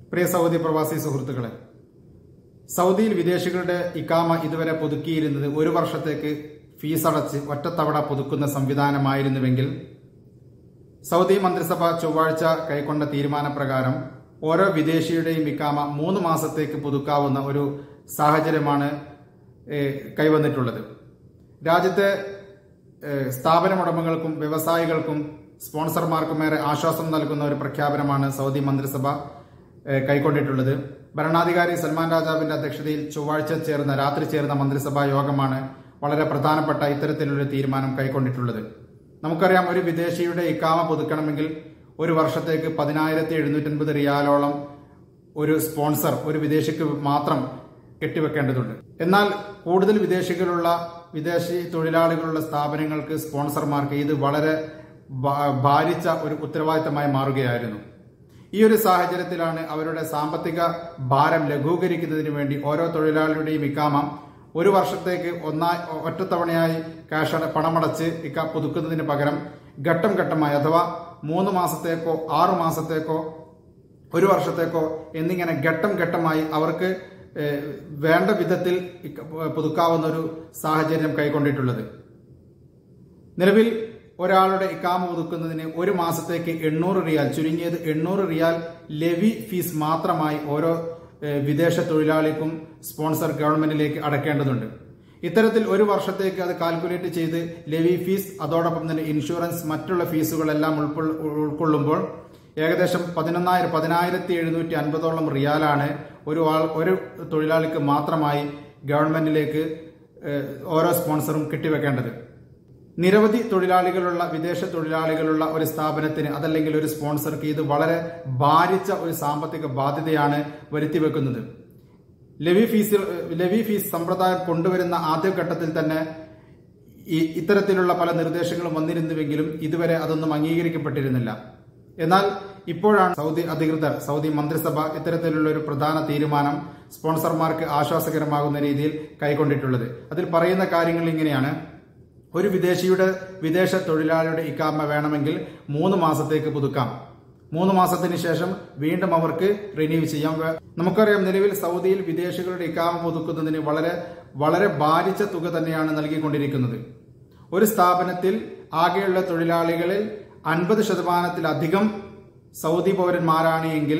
പ്രിയ Saudi പ്രവാസി സുഹൃത്തുക്കളെ സൗദിയിൽ വിദേശികളുടെ ഇക്കാമ ഇതുവരെ പുതുക്കിയിരുന്നത് ഒരു വർഷത്തേക്ക് ഫീസ് അടച്ച് ഒറ്റത്തവണ പുതുക്കുന്ന സംവിധാനമായിരുന്നുവെങ്കിൽ സൗദി മന്ത്രിസഭ ചൊവ്വാഴ്ച കൈക്കൊണ്ട തീരുമാനപ്രകാരം ഓരോ വിദേശിയുടെയും ഇക്കാമ മൂന്ന് മാസത്തേക്ക് പുതുക്കാവുന്ന ഒരു സാഹചര്യമാണ് ഏഹ്, കൈവന്നിട്ടുള്ളത് രാജ്യത്തെ ഏഹ്, സ്ഥാപനമുടമകൾക്കും വ്യവസായികൾക്കും സ്പോൺസർമാർക്കുമേറെ ആശ്വാസം നൽകുന്ന ഒരു പ്രഖ്യാപനമാണ് സൗദി മന്ത്രിസഭ ഏഹ്, കൈക്കൊണ്ടിട്ടുള്ളത് ഭരണാധികാരി സൽമാൻ രാജാവിന്റെ അധ്യക്ഷതയിൽ ചൊവ്വാഴ്ച ചേർന്ന രാത്രി ചേർന്ന മന്ത്രിസഭാ യോഗമാണ് വളരെ പ്രധാനപ്പെട്ട ഇത്തരത്തിലൊരു തീരുമാനം കൈക്കൊണ്ടിട്ടുള്ളത് നമുക്കറിയാം ഒരു വിദേശിയുടെ ഇക്കാമ പുതുക്കണമെങ്കിൽ ഒരു വർഷത്തേക്ക് പതിനായിരത്തി എഴുന്നൂറ്റൻപത് റിയാലോളം ഒരു സ്പോൺസർ ഒരു വിദേശിക്ക് മാത്രം കെട്ടിവെക്കേണ്ടതുണ്ട് എന്നാൽ കൂടുതൽ വിദേശികളുള്ള വിദേശി തൊഴിലാളികളുള്ള സ്ഥാപനങ്ങൾക്ക് സ്പോൺസർമാർക്ക് ഇത് വളരെ ഭാ- ഭാരിച്ച ഒരു ഉത്തരവാദിത്തമായി മാറുകയായിരുന്നു ഈ ഒരു സാഹചര്യത്തിലാണ് അവരുടെ സാമ്പത്തിക ഭാരം ലഘൂകരിക്കുന്നതിന് വേണ്ടി ഓരോ തൊഴിലാളിയുടെയും ഇക്കാമ ഒരു വർഷത്തേക്ക് ഒന്നായി ഒറ്റത്തവണയായി ക്യാഷ് അട- പണമടച്ച് ഇക്ക പുതുക്കുന്നതിന് പകരം ഘട്ടം ഘട്ടമായി അഥവാ മൂന്ന് മാസത്തേക്കോ ആറു മാസത്തേക്കോ ഒരു വർഷത്തേക്കോ എന്നിങ്ങനെ ഘട്ടം ഘട്ടമായി അവർക്ക് ഏഹ്, വേണ്ട വിധത്തിൽ ഇക്ക- പുതുക്കാവുന്ന ഒരു സാഹചര്യം കൈക്കൊണ്ടിട്ടുള്ളത് നിലവിൽ ഒരാളുടെ ഇക്കാമ പുതുക്കുന്നതിന് ഒരു മാസത്തേക്ക് എണ്ണൂറ് റിയാൽ ചുരുങ്ങിയത് എണ്ണൂറ് റിയാൽ ലെവി ഫീസ് മാത്രമായി ഓരോ ഏഹ്, വിദേശ തൊഴിലാളിക്കും സ്പോൺസർ ഗവൺമെന്റിലേക്ക് അടക്കേണ്ടതുണ്ട് ഇത്തരത്തിൽ ഒരു വർഷത്തേക്ക് അത് കാൽക്കുലേറ്റ് ചെയ്ത് ലെവി ഫീസ് അതോടൊപ്പം തന്നെ ഇൻഷുറൻസ് മറ്റുള്ള ഫീസുകളെല്ലാം ഉൾക്കൊൾ- ഉൾക്കൊള്ളുമ്പോൾ ഏകദേശം പതിനൊന്നായിരം പതിനായിരത്തി എഴുന്നൂറ്റി അൻപതോളം റിയാലാണ് ഒരു ആൾ ഒരു തൊഴിലാളിക്ക് മാത്രമായി ഗവൺമെന്റിലേക്ക് ഏഹ്, ഓരോ സ്പോൺസറും കെട്ടിവെക്കേണ്ടത് നിരവധി തൊഴിലാളികളുള്ള വിദേശ തൊഴിലാളികളുള്ള ഒരു സ്ഥാപനത്തിന് അതല്ലെങ്കിൽ ഒരു സ്പോൺസർക്ക് ഇത് വളരെ ഭാരിച്ച ഒരു സാമ്പത്തിക ബാധ്യതയാണ് വരുത്തിവെക്കുന്നത് ലെവി ഫീസ് ലെവി ഫീസ് സമ്പ്രദായം കൊണ്ടുവരുന്ന ആദ്യഘട്ടത്തിൽ തന്നെ ഈ ഇത്തരത്തിലുള്ള പല നിർദ്ദേശങ്ങളും വന്നിരുന്നുവെങ്കിലും ഇതുവരെ അതൊന്നും അംഗീകരിക്കപ്പെട്ടിരുന്നില്ല എന്നാൽ ഇപ്പോഴാണ് സൗദി അധികൃതർ സൗദി മന്ത്രിസഭ ഇത്തരത്തിലുള്ള ഒരു പ്രധാന തീരുമാനം സ്പോൺസർമാർക്ക് ആശ്വാസകരമാകുന്ന രീതിയിൽ കൈക്കൊണ്ടിട്ടുള്ളത് അതിൽ പറയുന്ന കാര്യങ്ങൾ ഇങ്ങനെയാണ് ഒരു വിദേശിയുടെ വിദേശ തൊഴിലാളിയുടെ ഇക്കാമ വേണമെങ്കിൽ മൂന്ന് മാസത്തേക്ക് പുതുക്കാം മൂന്ന് മാസത്തിന് ശേഷം വീണ്ടും അവർക്ക് റിന്യൂ ചെയ്യാം വേ- നമുക്കറിയാം നിലവിൽ സൗദിയിൽ വിദേശികളുടെ ഇക്കാമ പുതുക്കുന്നതിന് വളരെ വളരെ ഭാരിച്ച തുക തന്നെയാണ് നൽകിക്കൊണ്ടിരിക്കുന്നത് ഒരു സ്ഥാപനത്തിൽ ആകെയുള്ള തൊഴിലാളികളിൽ അൻപത് ശതമാനത്തിലധികം സൗദി പൗരന്മാരാണ് എങ്കിൽ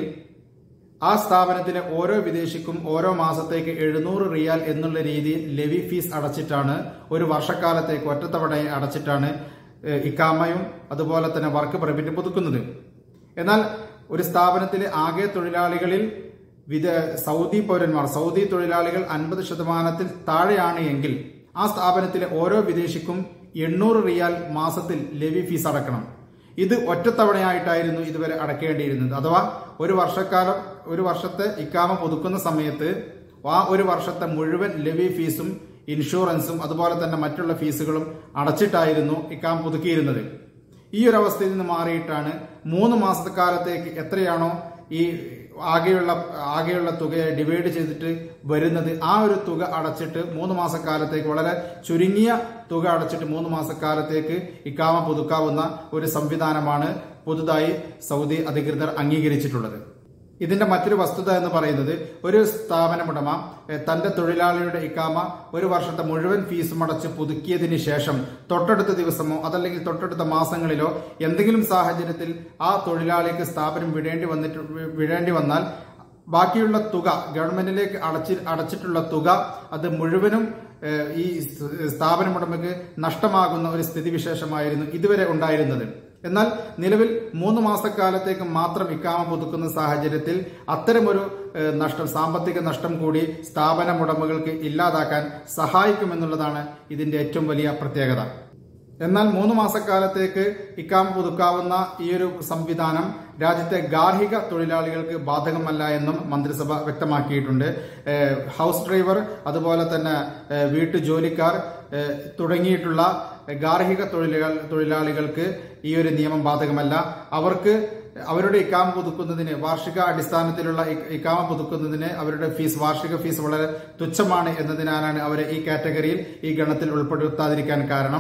ആ സ്ഥാപനത്തിലെ ഓരോ വിദേശിക്കും ഓരോ മാസത്തേക്ക് എഴുന്നൂറ് റിയാൽ എന്നുള്ള രീതിയിൽ ലെവി ഫീസ് അടച്ചിട്ടാണ് ഒരു വർഷക്കാലത്തേക്ക് ഒറ്റത്തവണ അടച്ചിട്ടാണ് ഏഹ്, ഇക്കാമയും അതുപോലെ തന്നെ വർക്ക് പെർമിറ്റ് പുതുക്കുന്നത് എന്നാൽ ഒരു സ്ഥാപനത്തിലെ ആകെ തൊഴിലാളികളിൽ വിദ സൗദി പൗരന്മാർ സൗദി തൊഴിലാളികൾ അൻപത് ശതമാനത്തിൽ താഴെയാണ് എങ്കിൽ ആ സ്ഥാപനത്തിലെ ഓരോ വിദേശിക്കും എണ്ണൂറ് റിയാൽ മാസത്തിൽ ലെവി ഫീസ് അടക്കണം ഇത് ഒറ്റത്തവണയായിട്ടായിരുന്നു ഇതുവരെ അടക്കേണ്ടിയിരുന്നത് അഥവാ ഒരു വർഷക്കാലം ഒരു വർഷത്തെ ഇക്കാമ പുതുക്കുന്ന സമയത്ത് ആ ഒരു വർഷത്തെ മുഴുവൻ ലെവി ഫീസും ഇൻഷുറൻസും അതുപോലെ തന്നെ മറ്റുള്ള ഫീസുകളും അടച്ചിട്ടായിരുന്നു ഇക്കാമ പുതുക്കിയിരുന്നത് ഈ ഒരു അവസ്ഥയിൽ നിന്ന് മാറിയിട്ടാണ് മൂന്ന് മാസക്കാലത്തേക്ക് എത്രയാണോ ഈ ആകെയുള്ള ആകെയുള്ള തുകയെ ഡിവൈഡ് ചെയ്തിട്ട് വരുന്നത് ആ ഒരു തുക അടച്ചിട്ട് മൂന്ന് മാസക്കാലത്തേക്ക് വളരെ ചുരുങ്ങിയ തുക അടച്ചിട്ട് മൂന്ന് മാസക്കാലത്തേക്ക് ഇക്കാമ പുതുക്കാവുന്ന ഒരു സംവിധാനമാണ് പുതുതായി സൗദി അധികൃതർ അംഗീകരിച്ചിട്ടുള്ളത് ഇതിന്റെ മറ്റൊരു വസ്തുത എന്ന് പറയുന്നത് ഒരു സ്ഥാപനമുടമ എഹ്, തന്റെ തൊഴിലാളിയുടെ ഇക്കാമ ഒരു വർഷത്തെ മുഴുവൻ ഫീസും അടച്ച് പുതുക്കിയതിന് ശേഷം തൊട്ടടുത്ത ദിവസമോ അതല്ലെങ്കിൽ തൊട്ടടുത്ത മാസങ്ങളിലോ എന്തെങ്കിലും സാഹചര്യത്തിൽ ആ തൊഴിലാളിക്ക് സ്ഥാപനം വിടേണ്ടി വന്നിട്ട് വി- വിടേണ്ടി വന്നാൽ ബാക്കിയുള്ള തുക ഗവൺമെന്റിലേക്ക് അടച്ചി അടച്ചിട്ടുള്ള തുക അത് മുഴുവനും ഏഹ്, ഈ സ് സ്ഥാപനമുടമയ്ക്ക് നഷ്ടമാകുന്ന ഒരു സ്ഥിതിവിശേഷമായിരുന്നു ഇതുവരെ ഉണ്ടായിരുന്നത് എന്നാൽ നിലവിൽ മൂന്ന് മാസക്കാലത്തേക്ക് മാത്രം ഇക്കാമ പുതുക്കുന്ന സാഹചര്യത്തിൽ അത്തരമൊരു ഏഹ്, നഷ്ടം സാമ്പത്തിക നഷ്ടം കൂടി സ്ഥാപനമുടമകൾക്ക് ഇല്ലാതാക്കാൻ സഹായിക്കുമെന്നുള്ളതാണ് ഇതിന്റെ ഏറ്റവും വലിയ പ്രത്യേകത എന്നാൽ മൂന്ന് മാസക്കാലത്തേക്ക് ഇക്കാമ പുതുക്കാവുന്ന ഈ ഒരു സംവിധാനം രാജ്യത്തെ ഗാർഹിക തൊഴിലാളികൾക്ക് ബാധകമല്ല എന്നും മന്ത്രിസഭ വ്യക്തമാക്കിയിട്ടുണ്ട് ഏഹ് ഹൗസ് ഡ്രൈവർ അതുപോലെ തന്നെ ഏഹ് വീട്ടു ജോലിക്കാർ ഏഹ് തുടങ്ങിയിട്ടുള്ള ഗാർഹിക തൊഴിലുകൾ തൊഴിലാളികൾക്ക് ഈ ഒരു നിയമം ബാധകമല്ല അവർക്ക് അവരുടെ ഇക്കാമ പുതുക്കുന്നതിന് വാർഷിക അടിസ്ഥാനത്തിലുള്ള ഇ- ഇക്കാമ പുതുക്കുന്നതിന് അവരുടെ ഫീസ് വാർഷിക ഫീസ് വളരെ തുച്ഛമാണ് എന്നതിനാലാണ് അവരെ ഈ കാറ്റഗറിയിൽ ഈ ഗണത്തിൽ ഉൾപ്പെടുത്താതിരിക്കാൻ കാരണം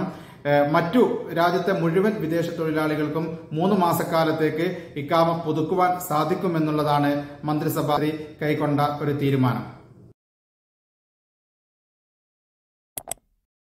ഏഹ്, മറ്റു രാജ്യത്തെ മുഴുവൻ വിദേശ തൊഴിലാളികൾക്കും മൂന്ന് മാസക്കാലത്തേക്ക് ഇക്കാമ പുതുക്കുവാൻ സാധിക്കുമെന്നുള്ളതാണ് മന്ത്രിസഭ കൈക്കൊണ്ട ഒരു തീരുമാനം